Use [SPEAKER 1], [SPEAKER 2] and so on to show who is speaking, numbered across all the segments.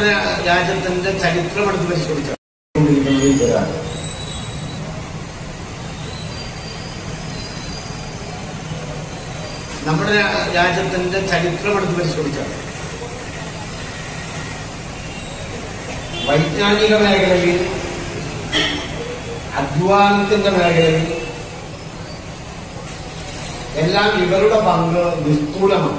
[SPEAKER 1] നമ്മുടെ രാജ്യത്തിന്റെ ചരിത്രം എടുത്ത് പരിശോധിച്ചാൽ ഇവരാണ് നമ്മുടെ രാ- രാജ്യത്തിന്റെ ചരിത്രം എടുത്ത് പരിശോധിച്ചാൽ വൈജ്ഞാനിക മേഖലയിൽ അധ്വാനത്തിന്റെ മേഖലയിൽ എല്ലാം ഇവരുടെ പങ്ക് നിസ്തൂലമാണ്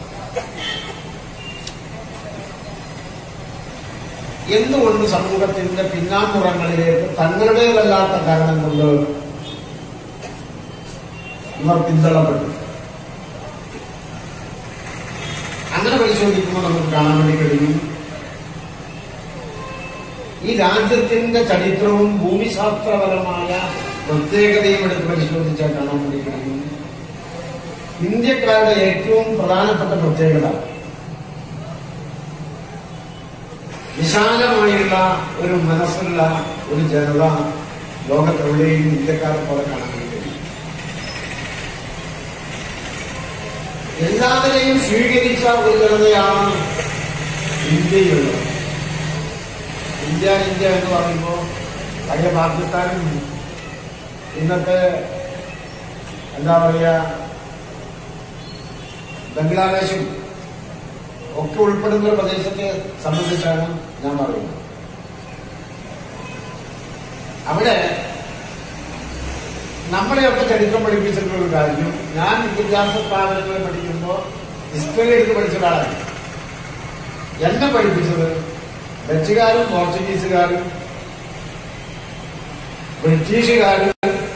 [SPEAKER 1] എന്തുകൊണ്ട് സമൂഹത്തിന്റെ പിന്നാമ്പുറങ്ങളിലേക്ക് തങ്ങളുടേതല്ലാത്ത കാരണം കൊണ്ട് ഇവർ പിന്തള്ളപ്പെട്ടു അങ്ങനെ പരിശോധിക്കുമ്പോൾ നമുക്ക് കാണാൻ വേണ്ടി കഴിയും ഈ രാജ്യത്തിന്റെ ചരിത്രവും ഭൂമിശാസ്ത്രപരമായ പ്രത്യേകതയും എടുത്ത് പരിശോധിച്ചാൽ കാണാൻ വേണ്ടി കഴിയും ഇന്ത്യക്കാരുടെ ഏറ്റവും പ്രധാനപ്പെട്ട പ്രത്യേകത വിശാലമായുള്ള ഒരു മനസ്സുള്ള ഒരു ജനത ലോകത്തെവിടെയും ഇന്ത്യക്കാരെ പോലെ കാണാൻ വേണ്ടി കഴിയും എല്ലാവരെയും സ്വീകരിച്ച ഒരു ജനതയാണ് ഇന്ത്യയിലുള്ളത് ഇന്ത്യ ഇന്ത്യ എന്ന് പറയുമ്പോൾ പഴയ പാകിസ്ഥാനും ഇന്നത്തെ എന്താ പറയുക ബംഗ്ലാദേശും ഒക്കെ ഉൾപ്പെടുന്ന ഒരു പ്രദേശത്തെ സംബന്ധിച്ചാണ് ഞാൻ പറയുന്നത് അവിടെ നമ്മളെയൊക്കെ ചരിത്രം പഠിപ്പിച്ചിട്ടുള്ള ഒരു കാര്യം ഞാൻ വിദ്യാഭ്യാസ സ്ഥാപനങ്ങളിൽ പഠിക്കുമ്പോൾ ഹിസ്റ്ററി എടുത്ത് പഠിച്ച ഒരാളാണ് എന്നെ പഠിപ്പിച്ചത് ഡച്ചുകാരും പോർച്ചുഗീസുകാരും ബ്രിട്ടീഷുകാരും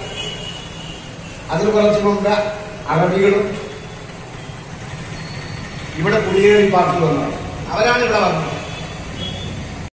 [SPEAKER 1] അതിന് കുറച്ച് മുമ്പ് അറബികളും ഇവിടെ കുടിയേറി പാർട്ടി വന്നതാണ് അവരാണ് ഇവിടെ വന്നത്